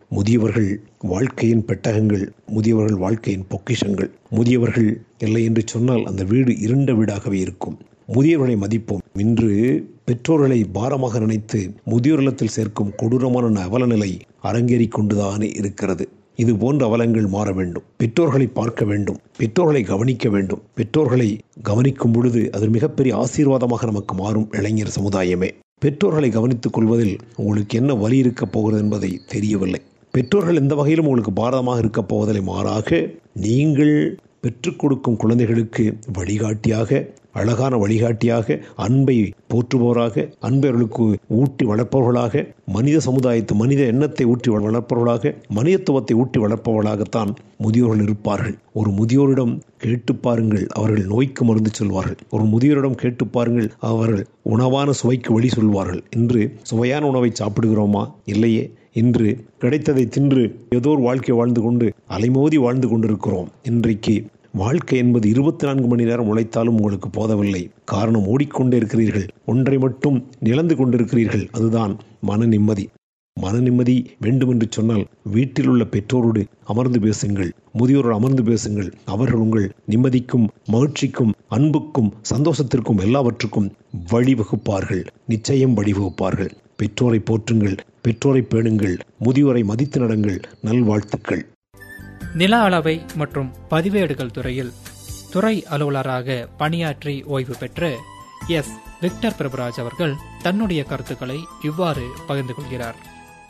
முதியவர்கள் வாழ்க்கையின் பெட்டகங்கள் முதியவர்கள் வாழ்க்கையின் பொக்கிஷங்கள் முதியவர்கள் இல்லை என்று சொன்னால் அந்த வீடு இருண்ட வீடாகவே இருக்கும் முதியவர்களை மதிப்போம் இன்று பெற்றோர்களை பாரமாக நினைத்து முதியோர் இல்லத்தில் சேர்க்கும் கொடூரமான அவலநிலை அரங்கேறிக் கொண்டுதானே இருக்கிறது இது போன்ற அவலங்கள் மாற வேண்டும் பெற்றோர்களை பார்க்க வேண்டும் பெற்றோர்களை கவனிக்க வேண்டும் பெற்றோர்களை கவனிக்கும் பொழுது அது மிகப்பெரிய ஆசீர்வாதமாக நமக்கு மாறும் இளைஞர் சமுதாயமே பெற்றோர்களை கவனித்துக் கொள்வதில் உங்களுக்கு என்ன வழி இருக்கப் போகிறது என்பதை தெரியவில்லை பெற்றோர்கள் எந்த வகையிலும் உங்களுக்கு பாரதமாக இருக்கப் போவதில்லை மாறாக நீங்கள் பெற்றுக் கொடுக்கும் குழந்தைகளுக்கு வழிகாட்டியாக அழகான வழிகாட்டியாக அன்பை போற்றுபவராக அன்பர்களுக்கு ஊட்டி வளர்ப்பவர்களாக மனித சமுதாயத்து மனித எண்ணத்தை ஊட்டி வளர்ப்பவர்களாக மனிதத்துவத்தை ஊட்டி வளர்ப்பவர்களாகத்தான் முதியோர்கள் இருப்பார்கள் ஒரு முதியோரிடம் கேட்டு பாருங்கள் அவர்கள் நோய்க்கு மருந்து சொல்வார்கள் ஒரு முதியோரிடம் கேட்டு பாருங்கள் அவர்கள் உணவான சுவைக்கு வழி சொல்வார்கள் இன்று சுவையான உணவை சாப்பிடுகிறோமா இல்லையே இன்று கிடைத்ததை தின்று ஏதோ ஒரு வாழ்க்கை வாழ்ந்து கொண்டு அலைமோதி வாழ்ந்து கொண்டிருக்கிறோம் இன்றைக்கு வாழ்க்கை என்பது இருபத்தி நான்கு மணி நேரம் உழைத்தாலும் உங்களுக்கு போதவில்லை காரணம் ஓடிக்கொண்டே இருக்கிறீர்கள் ஒன்றை மட்டும் நிலந்து கொண்டிருக்கிறீர்கள் அதுதான் மன நிம்மதி மன நிம்மதி வேண்டும் என்று சொன்னால் வீட்டில் உள்ள பெற்றோரோடு அமர்ந்து பேசுங்கள் முதியோரோடு அமர்ந்து பேசுங்கள் அவர்கள் உங்கள் நிம்மதிக்கும் மகிழ்ச்சிக்கும் அன்புக்கும் சந்தோஷத்திற்கும் எல்லாவற்றுக்கும் வழிவகுப்பார்கள் நிச்சயம் வழிவகுப்பார்கள் பெற்றோரை போற்றுங்கள் பெற்றோரை பேணுங்கள் முதியோரை மதித்து நடங்கள் நல்வாழ்த்துக்கள் நில அளவை மற்றும் பதிவேடுகள் துறையில் துறை அலுவலராக பணியாற்றி ஓய்வு பெற்ற எஸ் விக்டர் பிரபுராஜ் அவர்கள் தன்னுடைய கருத்துக்களை இவ்வாறு பகிர்ந்து கொள்கிறார்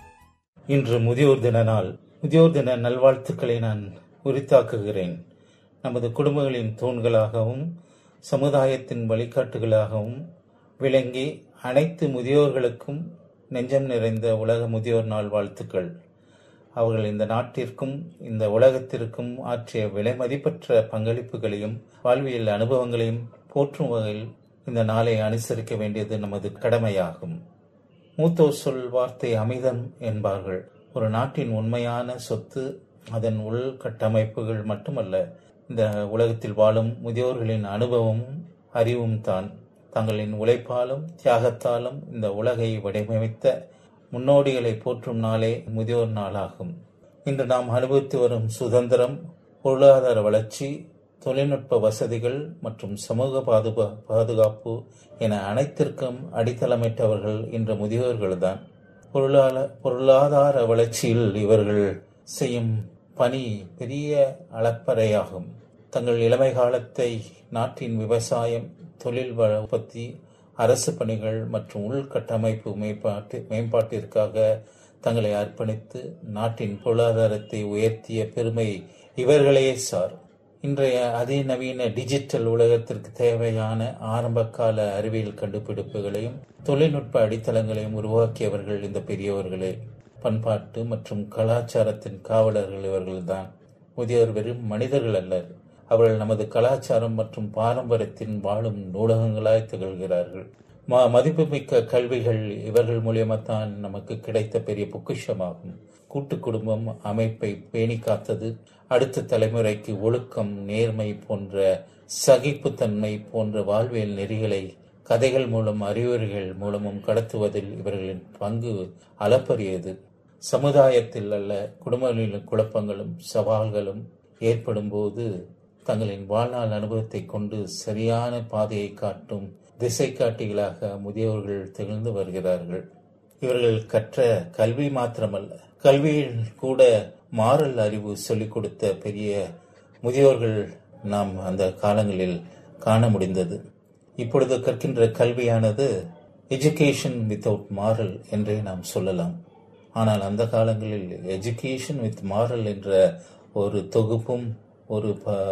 இன்று முதியோர் தின நாள் முதியோர் தின நல்வாழ்த்துக்களை நான் உரித்தாக்குகிறேன் நமது குடும்பங்களின் தூண்களாகவும் சமுதாயத்தின் வழிகாட்டுகளாகவும் விளங்கி அனைத்து முதியோர்களுக்கும் நெஞ்சம் நிறைந்த உலக முதியோர் நாள் வாழ்த்துக்கள் அவர்கள் இந்த நாட்டிற்கும் இந்த உலகத்திற்கும் ஆற்றிய விலை மதிப்பற்ற பங்களிப்புகளையும் வாழ்வியல் அனுபவங்களையும் போற்றும் வகையில் இந்த நாளை அனுசரிக்க வேண்டியது நமது கடமையாகும் மூத்தோர் சொல் வார்த்தை அமிதம் என்பார்கள் ஒரு நாட்டின் உண்மையான சொத்து அதன் உள்கட்டமைப்புகள் மட்டுமல்ல இந்த உலகத்தில் வாழும் முதியோர்களின் அனுபவமும் அறிவும் தான் தங்களின் உழைப்பாலும் தியாகத்தாலும் இந்த உலகை வடிவமைத்த முன்னோடிகளை போற்றும் நாளே முதியோர் நாளாகும் இன்று நாம் அனுபவித்து வரும் சுதந்திரம் பொருளாதார வளர்ச்சி தொழில்நுட்ப வசதிகள் மற்றும் சமூக பாதுகா பாதுகாப்பு என அனைத்திற்கும் அடித்தளமிட்டவர்கள் இன்று முதியோர்கள்தான் பொருளாதார பொருளாதார வளர்ச்சியில் இவர்கள் செய்யும் பணி பெரிய அளப்பறையாகும் தங்கள் இளமை காலத்தை நாட்டின் விவசாயம் தொழில் வள உற்பத்தி அரசு பணிகள் மற்றும் உள்கட்டமைப்பு மேம்பாட்டு மேம்பாட்டிற்காக தங்களை அர்ப்பணித்து நாட்டின் பொருளாதாரத்தை உயர்த்திய பெருமை இவர்களே சார் இன்றைய அதிநவீன டிஜிட்டல் உலகத்திற்கு தேவையான ஆரம்பகால அறிவியல் கண்டுபிடிப்புகளையும் தொழில்நுட்ப அடித்தளங்களையும் உருவாக்கியவர்கள் இந்த பெரியவர்களே பண்பாட்டு மற்றும் கலாச்சாரத்தின் காவலர்கள் இவர்கள்தான் முதியோர் வெறும் மனிதர்கள் அல்லர் அவர்கள் நமது கலாச்சாரம் மற்றும் பாரம்பரியத்தின் வாழும் நூலகங்களாய் திகழ்கிறார்கள் ம மதிப்புமிக்க கல்விகள் இவர்கள் மூலியமாத்தான் நமக்கு கிடைத்த பெரிய பொக்கிஷமாகும் கூட்டு குடும்பம் அமைப்பை பேணி காத்தது அடுத்த தலைமுறைக்கு ஒழுக்கம் நேர்மை போன்ற சகிப்புத்தன்மை போன்ற வாழ்வியல் நெறிகளை கதைகள் மூலம் அறிவுரைகள் மூலமும் கடத்துவதில் இவர்களின் பங்கு அளப்பரியது சமுதாயத்தில் அல்ல குடும்பங்களின் குழப்பங்களும் சவால்களும் ஏற்படும் போது தங்களின் வாழ்நாள் அனுபவத்தை கொண்டு சரியான பாதையை காட்டும் திசை காட்டிகளாக முதியவர்கள் திகழ்ந்து வருகிறார்கள் இவர்கள் கற்ற கல்வி மாத்திரமல்ல கல்வியில் கூட மாறல் அறிவு சொல்லிக் கொடுத்த பெரிய முதியோர்கள் நாம் அந்த காலங்களில் காண முடிந்தது இப்பொழுது கற்கின்ற கல்வியானது எஜுகேஷன் வித்தவுட் மாரல் என்றே நாம் சொல்லலாம் ஆனால் அந்த காலங்களில் எஜுகேஷன் வித் மாரல் என்ற ஒரு தொகுப்பும் ஒரு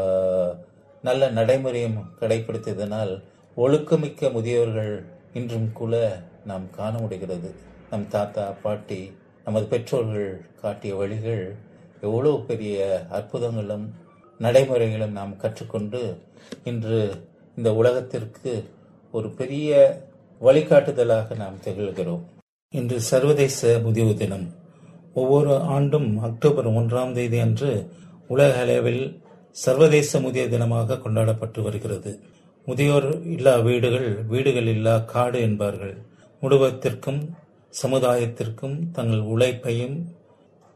நல்ல நடைமுறையும் கடைபிடித்ததனால் ஒழுக்கமிக்க முதியோர்கள் இன்றும் கூட நாம் காண முடிகிறது நம் தாத்தா பாட்டி நமது பெற்றோர்கள் காட்டிய வழிகள் எவ்வளவு பெரிய அற்புதங்களும் நடைமுறைகளும் நாம் கற்றுக்கொண்டு இன்று இந்த உலகத்திற்கு ஒரு பெரிய வழிகாட்டுதலாக நாம் திகழ்கிறோம் இன்று சர்வதேச முதியோர் தினம் ஒவ்வொரு ஆண்டும் அக்டோபர் ஒன்றாம் தேதி அன்று உலக அளவில் சர்வதேச முதியோர் தினமாக கொண்டாடப்பட்டு வருகிறது முதியோர் இல்லா வீடுகள் வீடுகள் இல்லா காடு என்பார்கள் குடும்பத்திற்கும் சமுதாயத்திற்கும் தங்கள் உழைப்பையும்